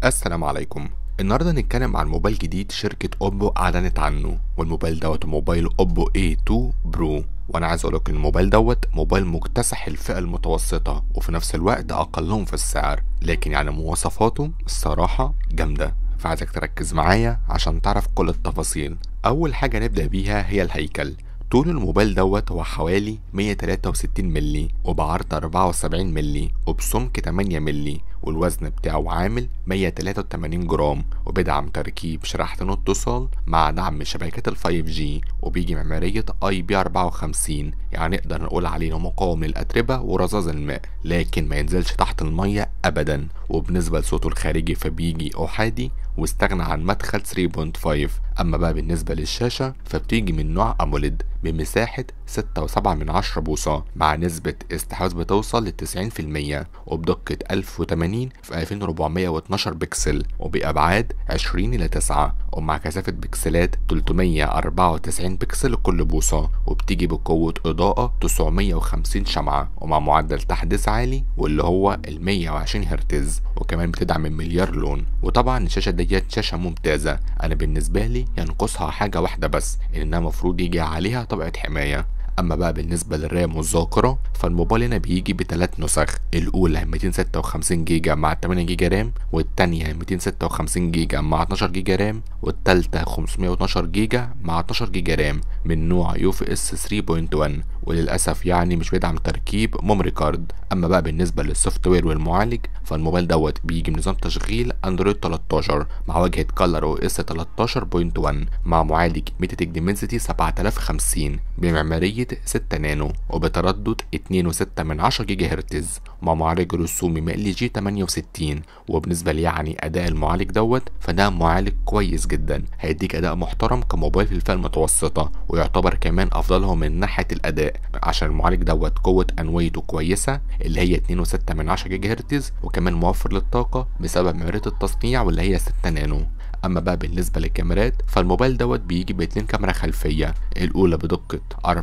السلام عليكم النهارده هنتكلم عن موبايل جديد شركة اوبو اعلنت عنه والموبايل دوت موبايل اوبو A2 برو وانا عايز اقولك ان الموبايل دوت موبايل مكتسح الفئة المتوسطة وفي نفس الوقت اقلهم في السعر لكن يعني مواصفاته الصراحة جامدة فعايزك تركز معايا عشان تعرف كل التفاصيل اول حاجة نبدأ بيها هي الهيكل طول الموبايل دوت هو حوالي 163 ملي وبعرض 74 ملي وبسمك 8 ملي والوزن بتاعه عامل 183 جرام وبيدعم تركيب شريحتين اتصال مع دعم شبكات ال 5G وبيجي معمارية اي بي 54 يعني نقدر نقول عليه انه مقاوم للأتربة ورذاذ الماء لكن ما ينزلش تحت المية أبدا وبالنسبة لصوته الخارجي فبيجي أحادي واستغنى عن مدخل 3.5 أما بقى بالنسبة للشاشة فبتيجي من نوع أموليد بمساحة 6.7 من عشرة بوصة مع نسبة استحواذ بتوصل ل 90% وبدقة 1080 في 2412 بكسل وبأبعاد 20 إلى 9 ومع كثافة بكسلات 394 بكسل لكل بوصة وبتيجي بقوة إضاءة 950 شمعة ومع معدل تحديث عالي واللي هو ال 120 هرتز وكمان بتدعم مليار لون وطبعا الشاشة ديت شاشة ممتازة أنا بالنسبة لي ينقصها حاجة واحدة بس إنها مفروض يجي عليها طبقة حماية اما بقى بالنسبه للرام والذاكره فالموبايل هنا بيجي بثلاث نسخ الاولى 256 جيجا مع 8 جيجا رام والتانية 256 جيجا مع 12 جيجا رام والتالتة 512 جيجا مع 12 جيجا رام من نوع يو في اس 3.1 وللاسف يعني مش بيدعم تركيب ميموري كارد اما بقى بالنسبه للسوفت وير والمعالج فالموبايل دوت بيجي بنظام تشغيل اندرويد 13 مع واجهه كالر او اس 13.1 مع معالج ميتاتك ديمنسيتي 7050 بمعماريه 6 نانو وبتردد 2.6 من 10 جيجا هرتز مع معالج رسومي مقلي جي 68 وبالنسبه لي يعني اداء المعالج دوت فده معالج كويس جدا هيديك اداء محترم كموبايل في الفئه المتوسطه ويعتبر كمان افضلهم من ناحيه الاداء عشان المعالج دوت قوه انويته كويسه اللي هي 2.6 من 10 جيجا هرتز وكمان موفر للطاقه بسبب معماريه التصنيع واللي هي 6 نانو اما بقى بالنسبه للكاميرات فالموبايل دوت بيجي باتنين كاميرا خلفيه الاولى بدقه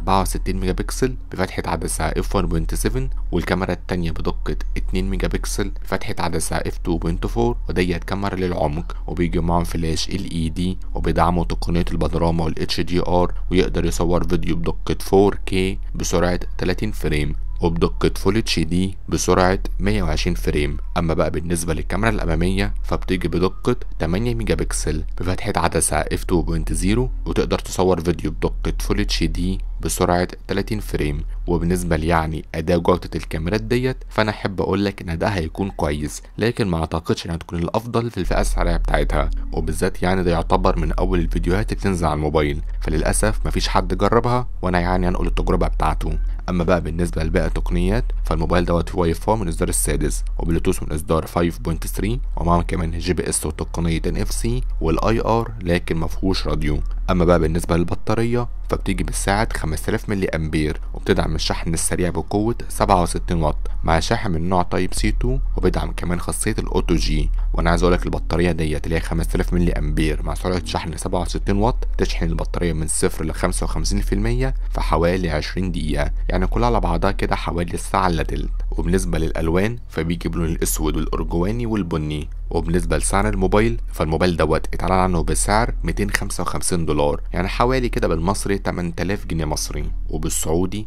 64 ميجا بكسل بفتحه عدسه اف 1.7 والكاميرا التانية بدقه 2 ميجا بكسل بفتحه عدسه اف 2.4 وديت كاميرا للعمق وبيجي معاهم فلاش ال اي دي وبيدعموا تقنيه البانوراما والاتش دي ار ويقدر يصور فيديو بدقه 4K بسرعه 30 فريم وبدقة فول اتش دي بسرعة 120 فريم أما بقى بالنسبة للكاميرا الأمامية فبتيجي بدقة 8 ميجا بكسل بفتحة عدسة f 2.0 وتقدر تصور فيديو بدقة فول اتش دي بسرعة 30 فريم وبالنسبة لي يعني أداء جودة الكاميرات ديت فأنا أحب أقول لك إن ده هيكون كويس لكن ما أعتقدش إنها تكون الأفضل في الفئة السعرية بتاعتها وبالذات يعني ده يعتبر من أول الفيديوهات اللي بتنزل على الموبايل فللأسف مفيش حد جربها وأنا يعني هنقول التجربة بتاعته اما بقى بالنسبه لباقي التقنيات فالموبايل دوت فيه واي فاي من الاصدار السادس وبلوتوث من اصدار 5.3 ومعاهم كمان جي بي اس وتقنيه ان اف سي والاي ار لكن مفهوش راديو اما بقى بالنسبه للبطاريه فبتيجي بالساعة 5000 ملي امبير وبتدعم الشحن السريع بقوة 67 واط مع شاحن من نوع تايب سي 2 وبيدعم كمان خاصية الاوتو جي وانا عايز اقولك البطارية ديت اللي هي 5000 ملي امبير مع سرعة شحن 67 واط تشحن البطارية من صفر ل 55% في حوالي 20 دقيقة يعني كلها على بعضها كده حوالي الساعة الا تلت وبالنسبة للألوان فبيجي بلون الأسود والأرجواني والبني وبالنسبة لسعر الموبايل فالموبايل دوت اتعلن عنه بسعر 255 دولار يعني حوالي كده بالمصري 8000 جنيه مصري وبالسعودي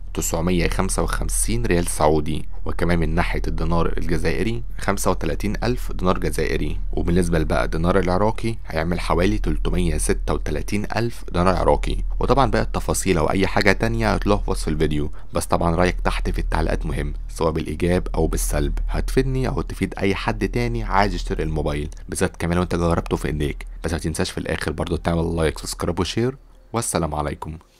955 ريال سعودي وكمان من ناحية الدينار الجزائري 35000 دينار جزائري وبالنسبة لبقى الدينار العراقي هيعمل حوالي 336000 دينار عراقي وطبعا بقى التفاصيل او اي حاجة تانية هتلاقوها في وصف الفيديو بس طبعا رأيك تحت في التعليقات مهم سواء بالإيجاب أو بالسلب هتفيدني أو تفيد أي حد تاني عايز يشتري الموبايل بالذات كمان لو أنت جربته في إيديك بس ما تنساش في الآخر برضو تعمل لايك سبسكرايب وشير والسلام عليكم